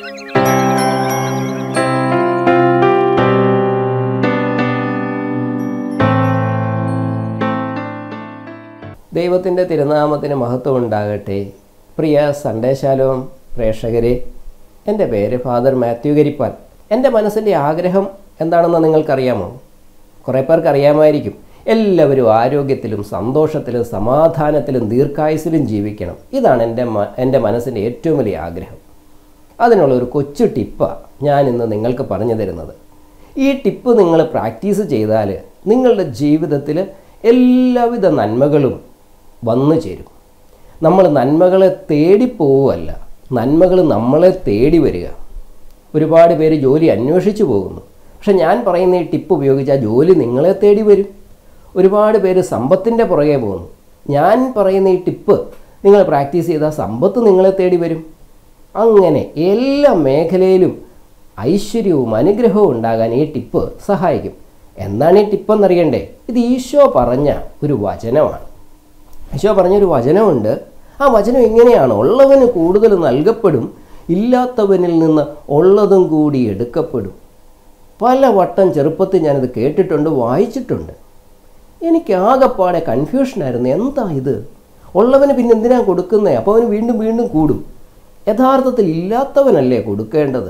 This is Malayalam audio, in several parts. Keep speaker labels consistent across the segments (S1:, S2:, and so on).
S1: ദൈവത്തിൻ്റെ തിരുനാമത്തിന് മഹത്വം ഉണ്ടാകട്ടെ പ്രിയ സന്ദേശാലോം പ്രേക്ഷകരെ എൻ്റെ പേര് ഫാദർ മാത്യു കരിപ്പാൽ എൻ്റെ മനസ്സിൻ്റെ ആഗ്രഹം എന്താണെന്ന് നിങ്ങൾക്കറിയാമോ കുറേ പേർക്ക് അറിയാമായിരിക്കും എല്ലാവരും ആരോഗ്യത്തിലും സന്തോഷത്തിലും സമാധാനത്തിലും ദീർഘായുസിലും ജീവിക്കണം ഇതാണ് എൻ്റെ മ എൻ്റെ മനസ്സിൻ്റെ ഏറ്റവും വലിയ ആഗ്രഹം അതിനുള്ള ഒരു കൊച്ചു ടിപ്പാണ് ഞാൻ ഇന്ന് നിങ്ങൾക്ക് പറഞ്ഞു തരുന്നത് ഈ ടിപ്പ് നിങ്ങൾ പ്രാക്ടീസ് ചെയ്താൽ നിങ്ങളുടെ ജീവിതത്തിൽ എല്ലാവിധ നന്മകളും വന്നു ചേരും നമ്മൾ നന്മകളെ തേടി പോവുകയല്ല നന്മകൾ നമ്മളെ തേടി വരിക ഒരുപാട് പേര് ജോലി അന്വേഷിച്ചു പോകുന്നു പക്ഷെ ഞാൻ പറയുന്ന ഈ ടിപ്പ് ഉപയോഗിച്ച് ആ ജോലി നിങ്ങളെ തേടി വരും ഒരുപാട് പേര് സമ്പത്തിൻ്റെ പുറകെ പോകുന്നു ഞാൻ പറയുന്ന ഈ ടിപ്പ് നിങ്ങൾ പ്രാക്ടീസ് ചെയ്താൽ സമ്പത്ത് നിങ്ങളെ തേടി വരും അങ്ങനെ എല്ലാ മേഖലയിലും ഐശ്വര്യവും അനുഗ്രഹവും ഉണ്ടാകാൻ ഈ ടിപ്പ് സഹായിക്കും എന്താണ് ഈ ടിപ്പ് എന്നറിയണ്ടേ ഇത് ഈശോ പറഞ്ഞ ഒരു വചനമാണ് ഈശോ പറഞ്ഞൊരു വചനമുണ്ട് ആ വചനം എങ്ങനെയാണ് ഉള്ളവന് കൂടുതൽ നൽകപ്പെടും ഇല്ലാത്തവനിൽ നിന്ന് ഉള്ളതും കൂടി എടുക്കപ്പെടും പല വട്ടം ചെറുപ്പത്തിൽ ഞാനിത് കേട്ടിട്ടുണ്ട് വായിച്ചിട്ടുണ്ട് എനിക്ക് ആകെപ്പാടെ കൺഫ്യൂഷനായിരുന്നു എന്താ ഇത് ഉള്ളവന് പിന്നെ എന്തിനാ കൊടുക്കുന്നത് അപ്പോൾ അവന് വീണ്ടും വീണ്ടും കൂടും യഥാർത്ഥത്തിൽ ഇല്ലാത്തവനല്ലേ കൊടുക്കേണ്ടത്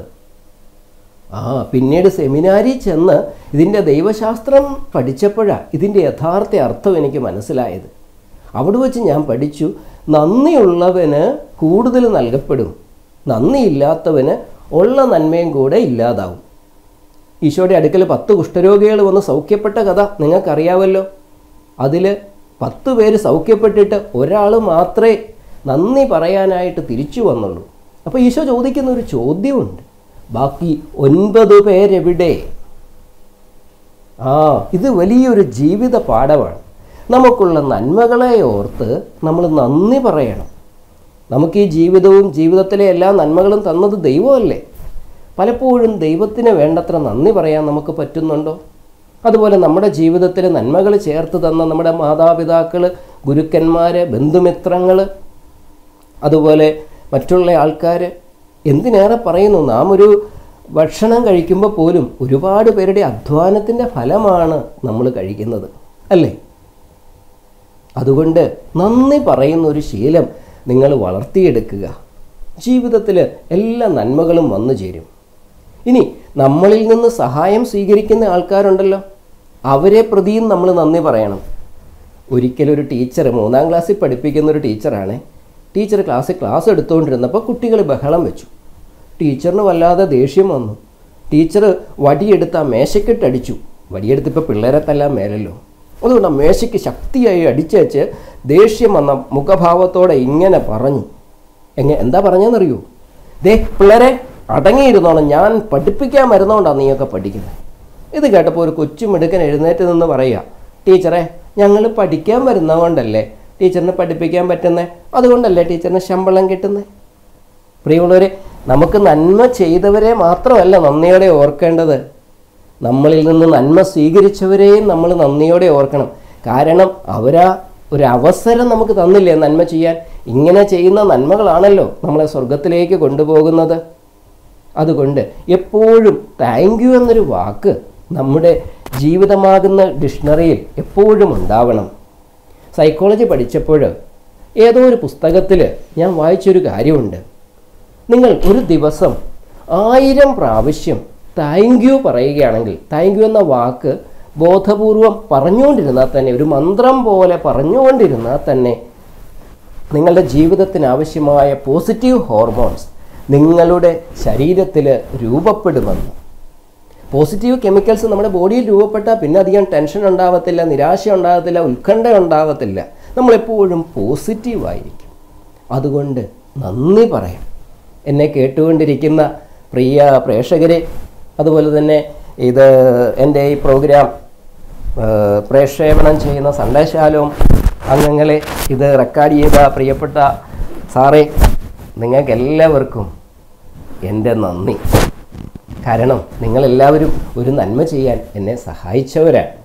S1: ആ പിന്നീട് സെമിനാരിൽ ചെന്ന് ഇതിൻ്റെ ദൈവശാസ്ത്രം പഠിച്ചപ്പോഴാണ് ഇതിൻ്റെ യഥാർത്ഥ അർത്ഥം എനിക്ക് മനസ്സിലായത് അവിടെ വെച്ച് ഞാൻ പഠിച്ചു നന്ദിയുള്ളവന് കൂടുതൽ നൽകപ്പെടും നന്ദിയില്ലാത്തവന് ഉള്ള നന്മയും കൂടെ ഇല്ലാതാവും ഈശോയുടെ അടുക്കൽ പത്ത് കുഷ്ഠരോഗികൾ വന്ന് സൗഖ്യപ്പെട്ട കഥ നിങ്ങൾക്കറിയാവല്ലോ അതിൽ പത്ത് പേര് സൗഖ്യപ്പെട്ടിട്ട് ഒരാൾ മാത്രമേ നന്ദി പറയാനായിട്ട് തിരിച്ചു വന്നുള്ളൂ അപ്പോൾ ഈശോ ചോദിക്കുന്ന ഒരു ചോദ്യമുണ്ട് ബാക്കി ഒൻപത് പേരെവിടെ ആ ഇത് വലിയൊരു ജീവിത പാഠമാണ് നമുക്കുള്ള നന്മകളെ ഓർത്ത് നമ്മൾ നന്ദി പറയണം നമുക്ക് ഈ ജീവിതവും ജീവിതത്തിലെ എല്ലാ നന്മകളും തന്നത് ദൈവമല്ലേ പലപ്പോഴും ദൈവത്തിന് വേണ്ടത്ര നന്ദി പറയാൻ നമുക്ക് പറ്റുന്നുണ്ടോ അതുപോലെ നമ്മുടെ ജീവിതത്തിൽ നന്മകൾ ചേർത്ത് തന്ന നമ്മുടെ മാതാപിതാക്കൾ ഗുരുക്കന്മാർ ബന്ധുമിത്രങ്ങൾ അതുപോലെ മറ്റുള്ള ആൾക്കാർ എന്തിനേറെ പറയുന്നു നാം ഒരു ഭക്ഷണം കഴിക്കുമ്പോൾ പോലും ഒരുപാട് പേരുടെ അധ്വാനത്തിൻ്റെ ഫലമാണ് നമ്മൾ കഴിക്കുന്നത് അല്ലേ അതുകൊണ്ട് നന്ദി പറയുന്ന ഒരു ശീലം നിങ്ങൾ വളർത്തിയെടുക്കുക ജീവിതത്തിൽ എല്ലാ നന്മകളും വന്നു ചേരും ഇനി നമ്മളിൽ നിന്ന് സഹായം സ്വീകരിക്കുന്ന ആൾക്കാരുണ്ടല്ലോ അവരെ പ്രതിയും നമ്മൾ നന്ദി പറയണം ഒരിക്കലൊരു ടീച്ചർ മൂന്നാം ക്ലാസ്സിൽ പഠിപ്പിക്കുന്ന ഒരു ടീച്ചറാണ് ടീച്ചർ ക്ലാസ്സിൽ ക്ലാസ് എടുത്തുകൊണ്ടിരുന്നപ്പോൾ കുട്ടികൾ ബഹളം വെച്ചു ടീച്ചറിന് വല്ലാതെ ദേഷ്യം വന്നു ടീച്ചർ വടിയെടുത്ത് ആ മേശക്കിട്ടടിച്ചു വടിയെടുത്തിപ്പോൾ പിള്ളേരെ തല്ലാൻ മേലല്ലോ അതുകൊണ്ട് ആ മേശയ്ക്ക് ശക്തിയായി അടിച്ചേച്ച് ദേഷ്യം വന്ന മുഖഭാവത്തോടെ ഇങ്ങനെ പറഞ്ഞു എങ്ങനെ എന്താ പറഞ്ഞതെന്നറിയൂ ദേ പിള്ളേരെ അടങ്ങിയിരുന്നോണം ഞാൻ പഠിപ്പിക്കാൻ വരുന്നതുകൊണ്ടാണ് നീയൊക്കെ പഠിക്കുന്നത് ഇത് കേട്ടപ്പോൾ ഒരു കൊച്ചു മിടുക്കൻ എഴുന്നേറ്റ് നിന്ന് പറയുക ടീച്ചറെ ഞങ്ങൾ പഠിക്കാൻ വരുന്നതുകൊണ്ടല്ലേ ടീച്ചറിന് പഠിപ്പിക്കാൻ പറ്റുന്നത് അതുകൊണ്ടല്ലേ ടീച്ചറിന് ശമ്പളം കിട്ടുന്നത് പ്രിയമുള്ളവരെ നമുക്ക് നന്മ ചെയ്തവരെ മാത്രമല്ല നന്ദിയോടെ ഓർക്കേണ്ടത് നമ്മളിൽ നിന്ന് നന്മ സ്വീകരിച്ചവരെയും നമ്മൾ നന്ദിയോടെ ഓർക്കണം കാരണം അവരാ ഒരു അവസരം നമുക്ക് തന്നില്ലേ നന്മ ചെയ്യാൻ ഇങ്ങനെ ചെയ്യുന്ന നന്മകളാണല്ലോ നമ്മളെ സ്വർഗത്തിലേക്ക് കൊണ്ടുപോകുന്നത് അതുകൊണ്ട് എപ്പോഴും താങ്ക് യു എന്നൊരു വാക്ക് നമ്മുടെ ജീവിതമാകുന്ന ഡിക്ഷണറിയിൽ എപ്പോഴും ഉണ്ടാവണം സൈക്കോളജി പഠിച്ചപ്പോൾ ഏതോ ഒരു പുസ്തകത്തിൽ ഞാൻ വായിച്ചൊരു കാര്യമുണ്ട് നിങ്ങൾ ഒരു ദിവസം ആയിരം പ്രാവശ്യം താങ്ക് യു പറയുകയാണെങ്കിൽ താങ്ക് യു എന്ന വാക്ക് ബോധപൂർവം പറഞ്ഞുകൊണ്ടിരുന്നാൽ തന്നെ ഒരു മന്ത്രം പോലെ പറഞ്ഞുകൊണ്ടിരുന്നാൽ തന്നെ നിങ്ങളുടെ ജീവിതത്തിന് ആവശ്യമായ പോസിറ്റീവ് ഹോർമോൺസ് നിങ്ങളുടെ ശരീരത്തിൽ രൂപപ്പെടുമെന്ന് പോസിറ്റീവ് കെമിക്കൽസ് നമ്മുടെ ബോഡിയിൽ രൂപപ്പെട്ടാൽ പിന്നെ അധികം ടെൻഷൻ ഉണ്ടാവത്തില്ല നിരാശ ഉണ്ടാകത്തില്ല ഉത്കണ്ഠ ഉണ്ടാവത്തില്ല നമ്മളെപ്പോഴും പോസിറ്റീവായിരിക്കും അതുകൊണ്ട് നന്ദി പറയാം എന്നെ കേട്ടുകൊണ്ടിരിക്കുന്ന പ്രിയ പ്രേക്ഷകരെ അതുപോലെ തന്നെ ഇത് എൻ്റെ ഈ പ്രോഗ്രാം ഏഹ്, പ്രക്ഷേപണം ചെയ്യുന്ന സന്ദേശാലവും അംഗങ്ങളെ ഇത് റെക്കോർഡ് ചെയ്ത പ്രിയപ്പെട്ട സാറേ നിങ്ങൾക്കെല്ലാവർക്കും എൻ്റെ നന്ദി കാരണം നിങ്ങളെല്ലാവരും ഒരു നന്മ ചെയ്യാൻ എന്നെ സഹായിച്ചവരാണ്